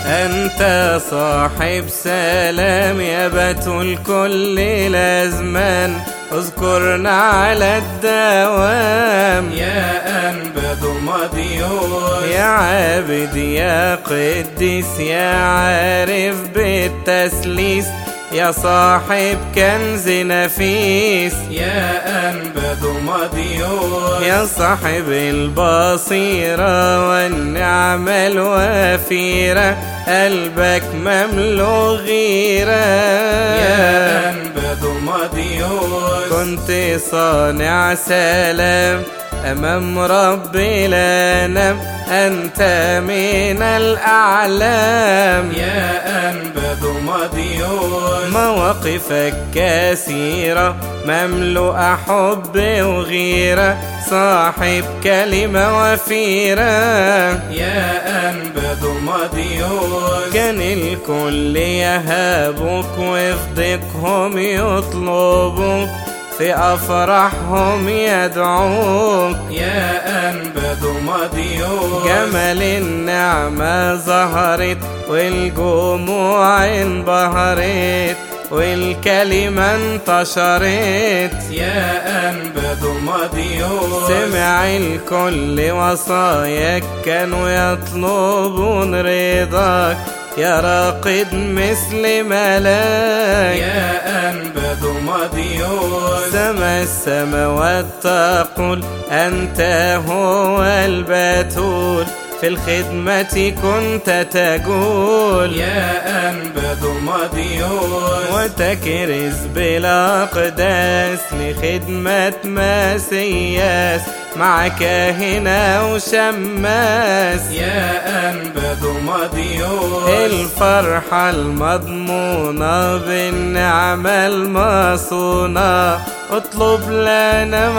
أنت صاحب سلام يا بتول كل الأزمان اذكرنا على الدوام يا أنبد مضيوس يا عابد يا قديس يا عارف بالتسليس يا صاحب كنز نفيس يا أنبد مضيوس يا صاحب البصيرة والنعمة الوفيرة قلبك مملو غيرة يا أنبد مضيوس كنت صانع سلام أمام ربي لا نام أنت من الأعلام يا أنبد مضيوس مواقفك كثيرة مملوءة حب وغيرة صاحب كلمة وفيرة يا أنبد مضيوس كان الكل يهابك وفي ضيقهم يطلبوك في أفراحهم يدعوك يا أنبد مضيوس جمال النعمة ظهرت والجموع انبهرت والكلمة انتشرت يا أنبد مضيوس سمع الكل وصاياك كانوا يطلبون رضاك يا راقد مثل ملاك يا أنبد مضيوس سما السماوات تقول أنت هو البتول في الخدمة كنت تقول يا أنبد مضيوس وتكرز بالأقداس لخدمة مسياس مع كاهنة وشماس يا أنبد مضيوس الفرحة المضمونة بالنعمة المصونة اطلب لنا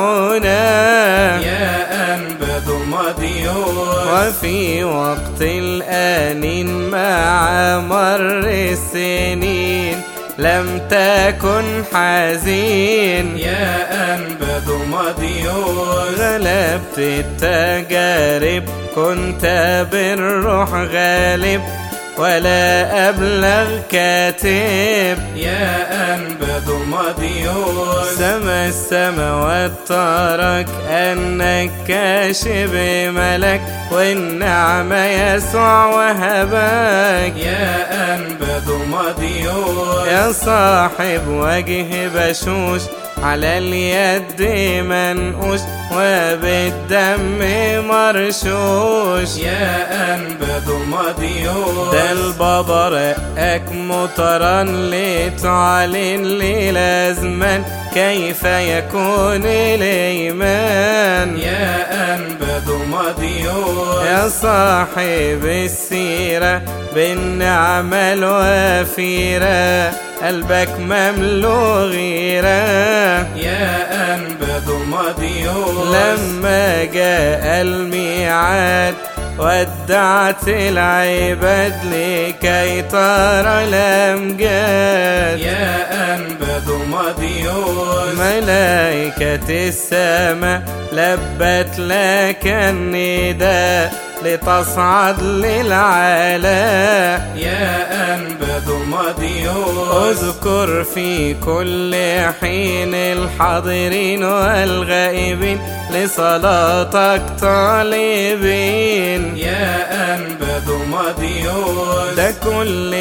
معونا يا أنبد مضيوس وفي وقت الآن مع مر السنين لم تكن حزين يا أنبد مضيوس غلبت التجارب كنت بالروح غالب ولا أبلغ كاتب يا أنبد مضيوس سما السماوات ترك أنك كاشف ملك والنعمة يسوع وهبك يا أنبد مضيوس يا صاحب وجه بشوش على اليد منقوش وبالدم مرشوش يا أنبد مضيوس ده البابا رقك مطرا لتعلن للازمان كيف يكون الايمان يا أنبد مضيوس يا صاحب السيرة بالنعمة الوفيرة قلبك مملو غيرة يا أنبد مضيوس لما جاء الميعاد ودعت العباد لكي ترى الأمجاد يا أنبد مضيوس ملائكة السماء لبت لك النداء لتصعد للعلاء يا أنبد مضيوس اذكر في كل حين الحاضرين والغائبين لصلاتك طالبين يا أنبد مضيوس ده كل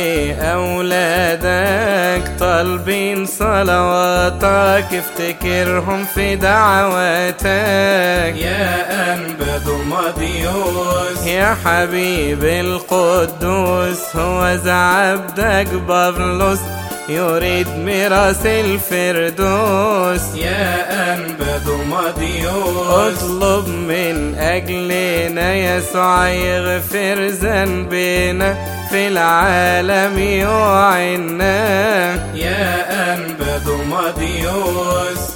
أولادك طالبين صلواتك افتكرهم في دعواتك يا أنبد مضيوس يا حبيب القدوس هو عبدك بابلوس يريد ميراث الفردوس يا أنبد مضيوس اطلب من أجلنا يسوع يغفر ذنبنا في العالم يوعنا يا أنبد مضيوس